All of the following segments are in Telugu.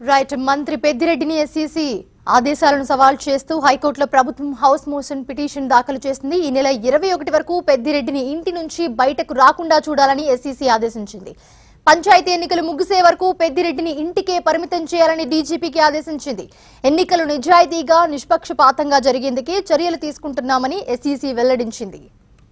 రైట్ మంత్రి పెద్దిరెడ్డిని ఎస్సీసీ ఆదేశాలను సవాల్ చేస్తూ హైకోర్టులో ప్రభుత్వం హౌస్ మోషన్ పిటిషన్ దాఖలు చేసింది ఈ నెల ఇరవై ఒకటి వరకు పెద్దిరెడ్డిని ఇంటి నుంచి బయటకు రాకుండా చూడాలని ఎస్సీసీ ఆదేశించింది పంచాయతీ ఎన్నికలు ముగిసే వరకు పెద్దిరెడ్డిని ఇంటికే పరిమితం చేయాలని డీజీపీకి ఆదేశించింది ఎన్నికలు నిజాయితీగా నిష్పక్షపాతంగా జరిగేందుకే చర్యలు తీసుకుంటున్నామని ఎస్సీసీ వెల్లడించింది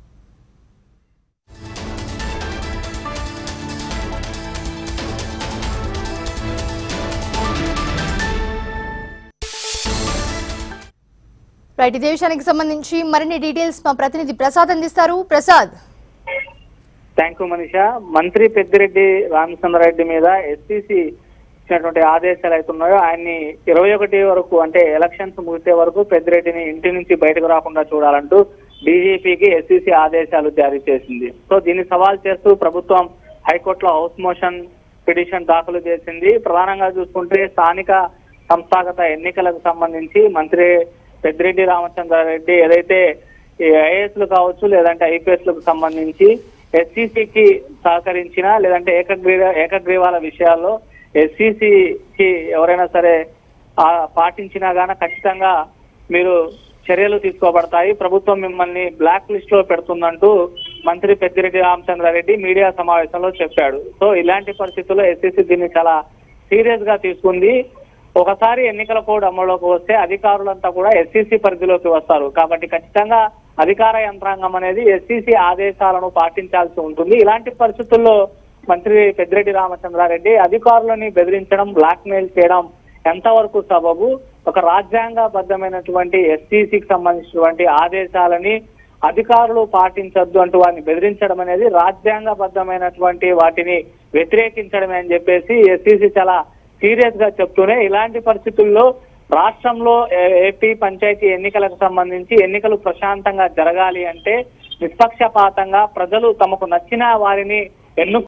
రైట్ ఇదే విషయానికి సంబంధించి మరిన్ని డీటెయిల్స్ మా ప్రతినిధి ప్రసాద్ అందిస్తారు ప్రసాద్ థ్యాంక్ యూ మనీష మంత్రి పెద్దిరెడ్డి రామచంద్రారెడ్డి మీద ఎస్సీసీ ఇచ్చినటువంటి ఆదేశాలు అయితే ఉన్నాయో ఆయన్ని ఇరవై ఒకటి వరకు అంటే ఎలక్షన్స్ ముగిసే వరకు పెద్దిరెడ్డిని ఇంటి నుంచి బయటకు రాకుండా చూడాలంటూ డీజీపీకి ఎస్సీసీ ఆదేశాలు జారీ చేసింది సో దీన్ని సవాల్ చేస్తూ ప్రభుత్వం హైకోర్టులో హౌస్ మోషన్ పిటిషన్ దాఖలు చేసింది ప్రధానంగా చూసుకుంటే స్థానిక సంస్థాగత ఎన్నికలకు సంబంధించి మంత్రి పెద్దిరెడ్డి రామచంద్రారెడ్డి ఏదైతే ఐఏఎస్ లు కావచ్చు లేదంటే ఐపీఎస్ లకు సంబంధించి ఎస్సీసీకి సహకరించిన లేదంటే ఏకగ్రీవ ఏకగ్రీవాల విషయాల్లో ఎస్సీసీకి ఎవరైనా సరే ఆ పాటించినా గాన ఖచ్చితంగా మీరు చర్యలు తీసుకోబడతాయి ప్రభుత్వం మిమ్మల్ని బ్లాక్ లిస్ట్ లో పెడుతుందంటూ మంత్రి పెద్దిరెడ్డి రామచంద్రారెడ్డి మీడియా సమావేశంలో చెప్పాడు సో ఇలాంటి పరిస్థితుల్లో ఎస్సీసీ దీన్ని చాలా సీరియస్ గా తీసుకుంది ఒకసారి ఎన్నికల కోడ్ అమలులోకి వస్తే అధికారులంతా కూడా ఎస్సీసీ పరిధిలోకి వస్తారు కాబట్టి ఖచ్చితంగా అధికార యంత్రాంగం అనేది ఎస్సీసీ ఆదేశాలను పాటించాల్సి ఉంటుంది ఇలాంటి పరిస్థితుల్లో మంత్రి పెద్దిరెడ్డి రామచంద్రారెడ్డి అధికారులని బెదిరించడం బ్లాక్ మెయిల్ చేయడం ఎంతవరకు సబబు ఒక రాజ్యాంగబద్ధమైనటువంటి ఎస్సీసీకి సంబంధించినటువంటి ఆదేశాలని అధికారులు పాటించొద్దు అంటూ వారిని బెదిరించడం అనేది రాజ్యాంగబద్ధమైనటువంటి వాటిని వ్యతిరేకించడమే అని చెప్పేసి ఎస్సీసీ చాలా సీరియస్ గా చెప్తూనే ఇలాంటి పరిస్థితుల్లో రాష్ట్రంలో ఏ- ఏపీ పంచాయతీ ఎన్నికలకు సంబంధించి ఎన్నికలు ప్రశాంతంగా జరగాలి అంటే నిష్పక్షపాతంగా ప్రజలు తమకు నచ్చిన వారిని ఎన్ను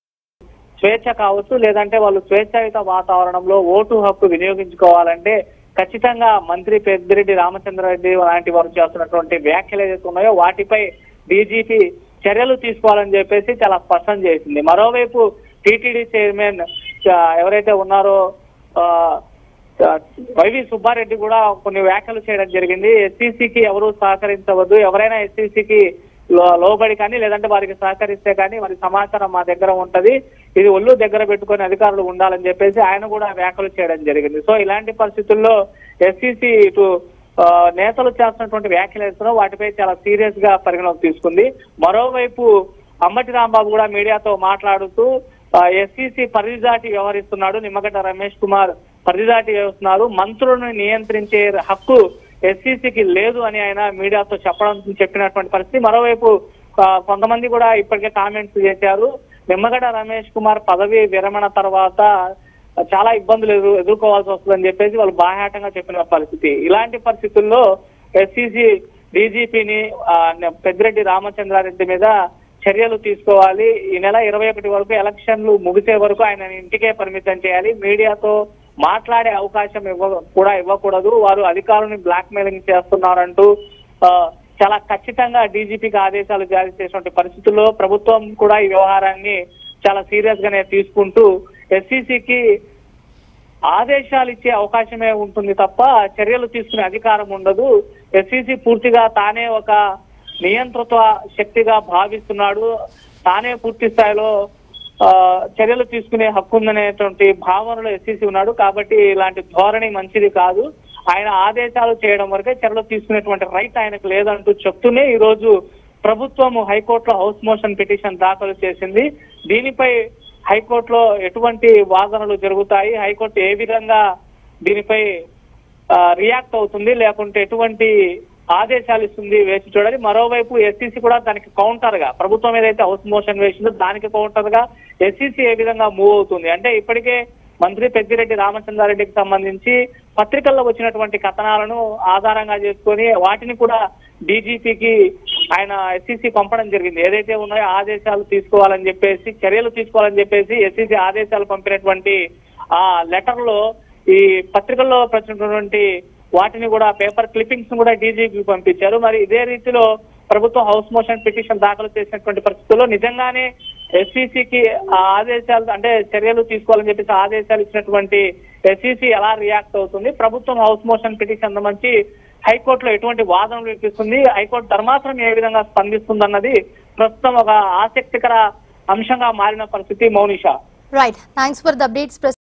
స్వేచ్ఛ కావచ్చు లేదంటే వాళ్ళు స్వేచ్ఛాయుత వాతావరణంలో ఓటు హక్కు వినియోగించుకోవాలంటే ఖచ్చితంగా మంత్రి పెద్దిరెడ్డి రామచంద్రారెడ్డి లాంటి వారు చేస్తున్నటువంటి వ్యాఖ్యలు ఏదైతే ఉన్నాయో వాటిపై డీజీపీ చర్యలు తీసుకోవాలని చెప్పేసి చాలా స్పష్టం చేసింది మరోవైపు టీటీడీ చైర్మన్ ఆ, ఎవరైతే ఉన్నారో ఆ, ఆ, వైవి సుబ్బారెడ్డి కూడా కొన్ని వ్యాఖ్యలు చేయడం జరిగింది ఎస్సీసీకి ఎవరు సహకరించవద్దు ఎవరైనా ఎస్సీసీకి లోబడి కానీ లేదంటే వారికి సహకరిస్తే కానీ వారి సమాచారం మా దగ్గర ఉంటది ఇది ఒళ్ళు దగ్గర పెట్టుకొని అధికారులు ఉండాలని చెప్పేసి ఆయన కూడా వ్యాఖ్యలు చేయడం జరిగింది సో ఇలాంటి పరిస్థితుల్లో ఎస్సీసీ ఇటు ఆ, నేతలు చేస్తున్నటువంటి వ్యాఖ్యలు వేస్తున్నారో వాటిపై చాలా సీరియస్ గా పరిగణలోకి తీసుకుంది మరోవైపు అంబటి రాంబాబు కూడా మీడియాతో మాట్లాడుతూ ఎస్సీసీ పరిధి దాటి వ్యవహరిస్తున్నాడు నిమ్మగడ్డ రమేష్ కుమార్ పరిధి దాటి వ్యవహరిస్తున్నారు మంత్రులను నియంత్రించే హక్కు ఎస్సీసీకి లేదు అని ఆయన మీడియాతో చెప్పడం చెప్పినటువంటి పరిస్థితి మరోవైపు ఆ, కొంతమంది కూడా ఇప్పటికే కామెంట్స్ చేశారు నిమ్మగడ్డ రమేష్ కుమార్ పదవి విరమణ తర్వాత చాలా ఇబ్బందులు ఎదురు ఎదుర్కోవాల్సి వస్తుందని చెప్పేసి వాళ్ళు బాహాటంగా చెప్పిన పరిస్థితి ఇలాంటి పరిస్థితుల్లో ఎస్సీసీ డీజీపీని పెద్దిరెడ్డి రామచంద్రారెడ్డి మీద చర్యలు తీసుకోవాలి ఈ నెల ఇరవై ఒకటి వరకు ఎలక్షన్లు ముగిసే వరకు ఆయన ఇంటికే పరిమితం చేయాలి మీడియాతో మాట్లాడే అవకాశం ఇవ్వ కూడా ఇవ్వకూడదు వారు అధికారులను బ్లాక్ మెయిలింగ్ చేస్తున్నారంటూ ఆ, చాలా ఖచ్చితంగా డీజీపీకి ఆదేశాలు జారీ చేసినటువంటి పరిస్థితుల్లో ప్రభుత్వం కూడా ఈ వ్యవహారాన్ని చాలా సీరియస్ గానే తీసుకుంటూ ఎస్సీసీకి ఆదేశాలు ఇచ్చే అవకాశమే ఉంటుంది తప్ప చర్యలు తీసుకునే అధికారం ఉండదు ఎస్సీసీ పూర్తిగా తానే ఒక నియంత్రిత శక్తిగా భావిస్తున్నాడు తానే పూర్తి స్థాయిలో ఆ, చర్యలు తీసుకునే హక్కు ఉందనేటువంటి భావనలో ఎస్సీసీ ఉన్నాడు కాబట్టి ఇలాంటి ధోరణి మంచిది కాదు ఆయన ఆదేశాలు చేయడం వరకే చర్యలు తీసుకునేటువంటి రైట్ ఆయనకు లేదంటూ చెప్తూనే ఈ రోజు ప్రభుత్వం హైకోర్టులో హౌస్ మోషన్ పిటిషన్ దాఖలు చేసింది దీనిపై హైకోర్టులో ఎటువంటి వాదనలు జరుగుతాయి హైకోర్టు ఏ విధంగా దీనిపై రియాక్ట్ అవుతుంది లేకుంటే ఎటువంటి ఆదేశాలు ఇస్తుంది వేసి చూడాలి మరోవైపు ఎస్సీసీ కూడా దానికి కౌంటర్ గా ప్రభుత్వం ఏదైతే హౌస్ మోషన్ వేసిందో దానికి కౌంటర్ గా ఎస్సీసీ ఏ విధంగా మూవ్ అవుతుంది అంటే ఇప్పటికే మంత్రి పెద్దిరెడ్డి రామచంద్రారెడ్డికి సంబంధించి పత్రికల్లో వచ్చినటువంటి కథనాలను ఆధారంగా చేసుకొని వాటిని కూడా డీజీపీకి ఆయన ఎస్సీసీ పంపడం జరిగింది ఏదైతే ఉన్నాయో ఆదేశాలు తీసుకోవాలని చెప్పేసి చర్యలు తీసుకోవాలని చెప్పేసి ఎస్సీసీ ఆదేశాలు పంపినటువంటి ఆ లెటర్ లో ఈ పత్రికల్లో ప్రచురినటువంటి వాటిని కూడా పేపర్ క్లిప్పింగ్స్ కూడా డీజీపీ పంపించారు మరి ఇదే రీతిలో ప్రభుత్వం హౌస్ మోషన్ పిటిషన్ దాఖలు చేసినటువంటి పరిస్థితుల్లో నిజంగానే ఎస్సీసీకి ఆదేశాలు అంటే చర్యలు తీసుకోవాలని చెప్పేసి ఆదేశాలు ఇచ్చినటువంటి ఎస్సీసీ ఎలా రియాక్ట్ అవుతుంది ప్రభుత్వం హౌస్ మోషన్ పిటిషన్ సంబంధించి హైకోర్టులో ఎటువంటి వాదనలు వినిపిస్తుంది హైకోర్టు ధర్మాసనం ఏ విధంగా స్పందిస్తుందన్నది ప్రస్తుతం ఒక ఆసక్తికర అంశంగా మారిన పరిస్థితి Mounisha right thanks for the updates